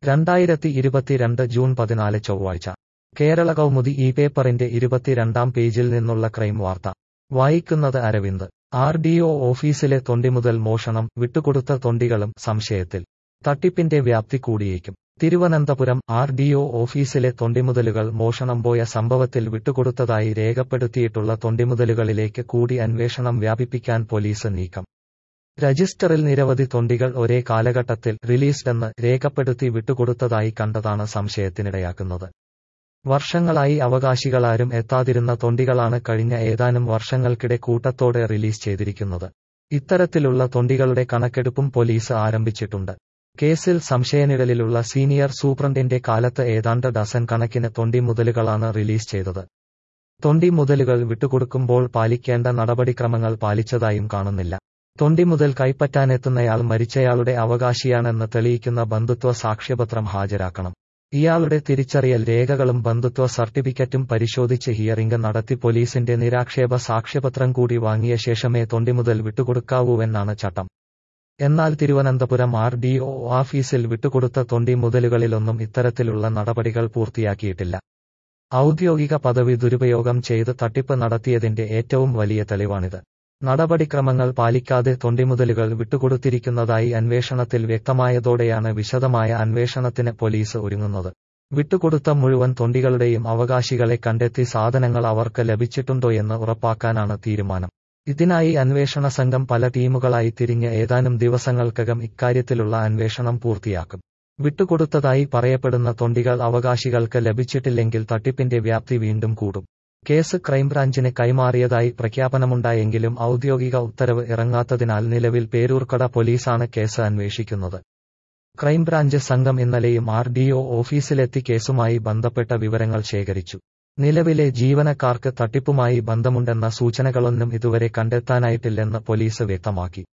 രണ്ടായിരത്തി ഇരുപത്തിരണ്ട് ജൂൺ പതിനാല് ചൊവ്വാഴ്ച കേരള കൗമുദി ഈ പേപ്പറിന്റെ ഇരുപത്തിരണ്ടാം പേജിൽ നിന്നുള്ള ക്രൈം വാർത്ത വായിക്കുന്നത് അരവിന്ദ് ആർ ഡി ഒ ഓഫീസിലെ തൊണ്ടി മുതൽ മോഷണം വിട്ടുകൊടുത്ത തൊണ്ടികളും സംശയത്തിൽ തട്ടിപ്പിന്റെ വ്യാപ്തി കൂടിയേക്കും തിരുവനന്തപുരം ആർ ഡി ഒ ഓഫീസിലെ തൊണ്ടിമുതലുകൾ മോഷണം പോയ സംഭവത്തിൽ വിട്ടുകൊടുത്തതായി രേഖപ്പെടുത്തിയിട്ടുള്ള തൊണ്ടിമുതലുകളിലേക്ക് കൂടി അന്വേഷണം വ്യാപിപ്പിക്കാൻ പോലീസ് നീക്കം രജിസ്റ്ററിൽ നിരവധി തൊണ്ടികൾ ഒരേ കാലഘട്ടത്തിൽ റിലീസ്ഡെന്ന് രേഖപ്പെടുത്തി വിട്ടുകൊടുത്തതായി കണ്ടതാണ് സംശയത്തിനിടയാക്കുന്നത് വർഷങ്ങളായി അവകാശികളാരും എത്താതിരുന്ന തൊണ്ടികളാണ് കഴിഞ്ഞ ഏതാനും വർഷങ്ങൾക്കിടെ കൂട്ടത്തോടെ റിലീസ് ചെയ്തിരിക്കുന്നത് ഇത്തരത്തിലുള്ള തൊണ്ടികളുടെ കണക്കെടുപ്പും പോലീസ് ആരംഭിച്ചിട്ടുണ്ട് കേസിൽ സംശയനിഴലിലുള്ള സീനിയർ സൂപ്രണ്ടിന്റെ കാലത്ത് ഏതാണ്ട് ഡസൻ കണക്കിന് തൊണ്ടി മുതലുകളാണ് റിലീസ് ചെയ്തത് തൊണ്ടി മുതലുകൾ വിട്ടുകൊടുക്കുമ്പോൾ പാലിക്കേണ്ട നടപടിക്രമങ്ങൾ പാലിച്ചതായും കാണുന്നില്ല തൊണ്ടി മുതൽ കൈപ്പറ്റാനെത്തുന്നയാൾ മരിച്ചയാളുടെ അവകാശിയാണെന്ന് തെളിയിക്കുന്ന ബന്ധുത്വ സാക്ഷ്യപത്രം ഹാജരാക്കണം ഇയാളുടെ തിരിച്ചറിയൽ രേഖകളും ബന്ധുത്വ സർട്ടിഫിക്കറ്റും പരിശോധിച്ച് ഹിയറിംഗ് നടത്തി പോലീസിന്റെ നിരാക്ഷേപ സാക്ഷ്യപത്രം കൂടി വാങ്ങിയ ശേഷമേ തൊണ്ടിമുതൽ വിട്ടുകൊടുക്കാവൂവെന്നാണ് ചട്ടം എന്നാൽ തിരുവനന്തപുരം ആർ ഡി ഒ ഓഫീസിൽ വിട്ടുകൊടുത്ത തൊണ്ടി മുതലുകളിലൊന്നും ഇത്തരത്തിലുള്ള നടപടികൾ പൂർത്തിയാക്കിയിട്ടില്ല ഔദ്യോഗിക പദവി ദുരുപയോഗം ചെയ്ത് തട്ടിപ്പ് നടത്തിയതിന്റെ ഏറ്റവും വലിയ തെളിവാണിത് നടപടിക്രമങ്ങൾ പാലിക്കാതെ തൊണ്ടിമുതലുകൾ വിട്ടുകൊടുത്തിരിക്കുന്നതായി അന്വേഷണത്തിൽ വ്യക്തമായതോടെയാണ് വിശദമായ അന്വേഷണത്തിന് പോലീസ് ഒരുങ്ങുന്നത് വിട്ടുകൊടുത്ത മുഴുവൻ തൊണ്ടികളുടെയും അവകാശികളെ കണ്ടെത്തി സാധനങ്ങൾ അവർക്ക് ലഭിച്ചിട്ടുണ്ടോയെന്ന് ഉറപ്പാക്കാനാണ് തീരുമാനം ഇതിനായി അന്വേഷണ സംഘം പല ടീമുകളായി തിരിഞ്ഞ് ഏതാനും ദിവസങ്ങൾക്കകം ഇക്കാര്യത്തിലുള്ള അന്വേഷണം പൂർത്തിയാക്കും വിട്ടുകൊടുത്തതായി പറയപ്പെടുന്ന തൊണ്ടികൾ അവകാശികൾക്ക് ലഭിച്ചിട്ടില്ലെങ്കിൽ തട്ടിപ്പിന്റെ വ്യാപ്തി വീണ്ടും കൂടും കേസ് ക്രൈംബ്രാഞ്ചിന് കൈമാറിയതായി പ്രഖ്യാപനമുണ്ടായെങ്കിലും ഔദ്യോഗിക ഉത്തരവ് ഇറങ്ങാത്തതിനാൽ നിലവിൽ പേരൂർക്കട പോലീസാണ് കേസ് അന്വേഷിക്കുന്നത് ക്രൈംബ്രാഞ്ച് സംഘം ഇന്നലെയും ആർ ഡി ഒ ഓഫീസിലെത്തി കേസുമായി ബന്ധപ്പെട്ട വിവരങ്ങൾ ശേഖരിച്ചു നിലവിലെ ജീവനക്കാർക്ക് തട്ടിപ്പുമായി ബന്ധമുണ്ടെന്ന സൂചനകളൊന്നും ഇതുവരെ കണ്ടെത്താനായിട്ടില്ലെന്ന് പോലീസ് വ്യക്തമാക്കി